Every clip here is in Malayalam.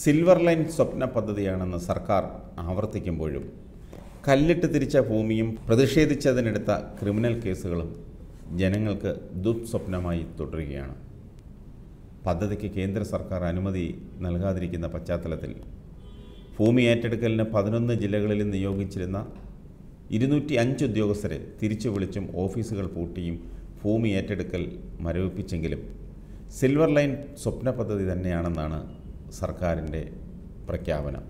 സിൽവർ ലൈൻ സ്വപ്ന പദ്ധതിയാണെന്ന് സർക്കാർ ആവർത്തിക്കുമ്പോഴും കല്ലിട്ട് തിരിച്ച ഭൂമിയും പ്രതിഷേധിച്ചതിനെടുത്ത ക്രിമിനൽ കേസുകളും ജനങ്ങൾക്ക് ദുസ്വപ്നമായി തുടരുകയാണ് പദ്ധതിക്ക് കേന്ദ്ര സർക്കാർ അനുമതി നൽകാതിരിക്കുന്ന പശ്ചാത്തലത്തിൽ ഭൂമി ഏറ്റെടുക്കലിന് പതിനൊന്ന് ജില്ലകളിൽ നിയോഗിച്ചിരുന്ന ഇരുന്നൂറ്റി അഞ്ച് ഉദ്യോഗസ്ഥരെ തിരിച്ചു വിളിച്ചും ഓഫീസുകൾ പൂട്ടിയും ഭൂമി ഏറ്റെടുക്കൽ മരവിപ്പിച്ചെങ്കിലും സിൽവർ ലൈൻ സ്വപ്ന പദ്ധതി തന്നെയാണെന്നാണ് സർക്കാരിൻ്റെ പ്രഖ്യാപനം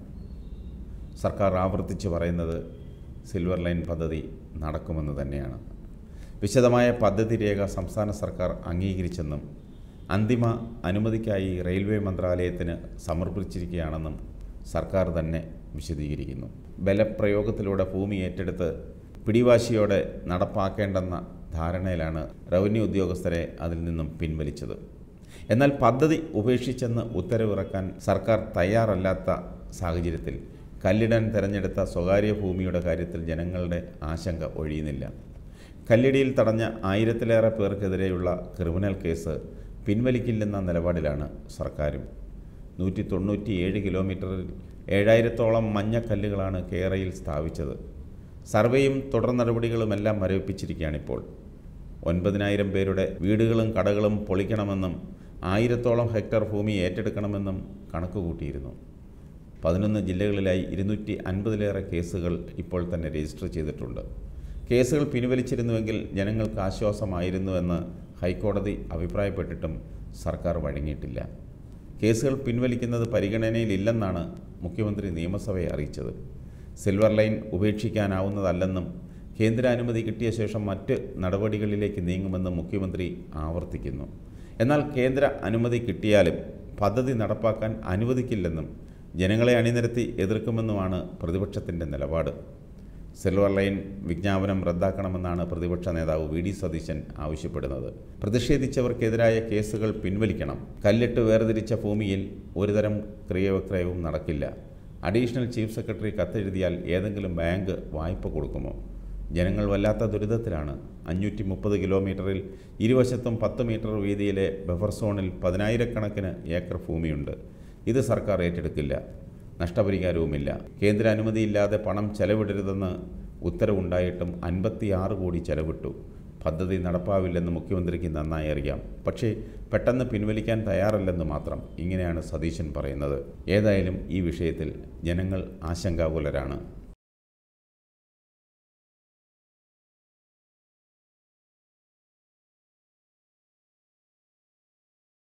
സർക്കാർ ആവർത്തിച്ച് പറയുന്നത് സിൽവർ ലൈൻ പദ്ധതി നടക്കുമെന്ന് തന്നെയാണ് വിശദമായ പദ്ധതി രേഖ സംസ്ഥാന സർക്കാർ അംഗീകരിച്ചെന്നും അന്തിമ അനുമതിക്കായി റെയിൽവേ മന്ത്രാലയത്തിന് സമർപ്പിച്ചിരിക്കുകയാണെന്നും സർക്കാർ തന്നെ വിശദീകരിക്കുന്നു ബലപ്രയോഗത്തിലൂടെ ഭൂമി ഏറ്റെടുത്ത് പിടിവാശിയോടെ നടപ്പാക്കേണ്ടെന്ന ധാരണയിലാണ് റവന്യൂ ഉദ്യോഗസ്ഥരെ അതിൽ നിന്നും പിൻവലിച്ചത് എന്നാൽ പദ്ധതി ഉപേക്ഷിച്ചെന്ന് ഉത്തരവിറക്കാൻ സർക്കാർ തയ്യാറല്ലാത്ത സാഹചര്യത്തിൽ കല്ലിടാൻ തിരഞ്ഞെടുത്ത സ്വകാര്യ ഭൂമിയുടെ കാര്യത്തിൽ ജനങ്ങളുടെ ആശങ്ക ഒഴിയുന്നില്ല കല്ലിടിയിൽ തടഞ്ഞ ആയിരത്തിലേറെ പേർക്കെതിരെയുള്ള ക്രിമിനൽ കേസ് പിൻവലിക്കില്ലെന്ന നിലപാടിലാണ് സർക്കാരും നൂറ്റി തൊണ്ണൂറ്റിയേഴ് കിലോമീറ്ററിൽ ഏഴായിരത്തോളം മഞ്ഞക്കല്ലുകളാണ് കേരയിൽ സ്ഥാപിച്ചത് സർവേയും തുടർ നടപടികളുമെല്ലാം മരവിപ്പിച്ചിരിക്കുകയാണിപ്പോൾ ഒൻപതിനായിരം പേരുടെ വീടുകളും കടകളും പൊളിക്കണമെന്നും ആയിരത്തോളം ഹെക്ടർ ഭൂമി ഏറ്റെടുക്കണമെന്നും കണക്ക് കൂട്ടിയിരുന്നു പതിനൊന്ന് ജില്ലകളിലായി ഇരുന്നൂറ്റി അൻപതിലേറെ കേസുകൾ ഇപ്പോൾ തന്നെ രജിസ്റ്റർ ചെയ്തിട്ടുണ്ട് കേസുകൾ പിൻവലിച്ചിരുന്നുവെങ്കിൽ ജനങ്ങൾക്ക് ആശ്വാസമായിരുന്നുവെന്ന് ഹൈക്കോടതി അഭിപ്രായപ്പെട്ടിട്ടും സർക്കാർ വഴങ്ങിയിട്ടില്ല കേസുകൾ പിൻവലിക്കുന്നത് പരിഗണനയിലില്ലെന്നാണ് മുഖ്യമന്ത്രി നിയമസഭയെ അറിയിച്ചത് സിൽവർ ലൈൻ ഉപേക്ഷിക്കാനാവുന്നതല്ലെന്നും കേന്ദ്ര അനുമതി കിട്ടിയ ശേഷം മറ്റ് നടപടികളിലേക്ക് നീങ്ങുമെന്നും മുഖ്യമന്ത്രി ആവർത്തിക്കുന്നു എന്നാൽ കേന്ദ്ര അനുമതി കിട്ടിയാലും പദ്ധതി നടപ്പാക്കാൻ അനുവദിക്കില്ലെന്നും ജനങ്ങളെ അണിനിരത്തി എതിർക്കുമെന്നുമാണ് പ്രതിപക്ഷത്തിൻ്റെ നിലപാട് സിൽവർ ലൈൻ വിജ്ഞാപനം റദ്ദാക്കണമെന്നാണ് പ്രതിപക്ഷ നേതാവ് വി ഡി സതീശൻ ആവശ്യപ്പെടുന്നത് പ്രതിഷേധിച്ചവർക്കെതിരായ കേസുകൾ പിൻവലിക്കണം കല്ലിട്ട് വേർതിരിച്ച ഭൂമിയിൽ ഒരുതരം ക്രിയവിക്രയവും നടക്കില്ല അഡീഷണൽ ചീഫ് സെക്രട്ടറി കത്തെഴുതിയാൽ ഏതെങ്കിലും ബാങ്ക് വായ്പ കൊടുക്കുമോ ജനങ്ങൾ വല്ലാത്ത ദുരിതത്തിലാണ് അഞ്ഞൂറ്റി മുപ്പത് കിലോമീറ്ററിൽ ഇരുവശത്തും പത്ത് മീറ്റർ വീതിയിലെ ബഫർ സോണിൽ പതിനായിരക്കണക്കിന് ഏക്കർ ഭൂമിയുണ്ട് ഇത് സർക്കാർ ഏറ്റെടുക്കില്ല നഷ്ടപരിഹാരവുമില്ല കേന്ദ്ര അനുമതിയില്ലാതെ പണം ചെലവിടരുതെന്ന് ഉത്തരവുണ്ടായിട്ടും അൻപത്തിയാറ് കോടി ചെലവിട്ടു പദ്ധതി നടപ്പാവില്ലെന്ന് മുഖ്യമന്ത്രിക്ക് നന്നായി അറിയാം പക്ഷേ പെട്ടെന്ന് പിൻവലിക്കാൻ തയ്യാറല്ലെന്ന് മാത്രം ഇങ്ങനെയാണ് സതീശൻ പറയുന്നത് ഏതായാലും ഈ വിഷയത്തിൽ ജനങ്ങൾ ആശങ്കാകുലരാണ്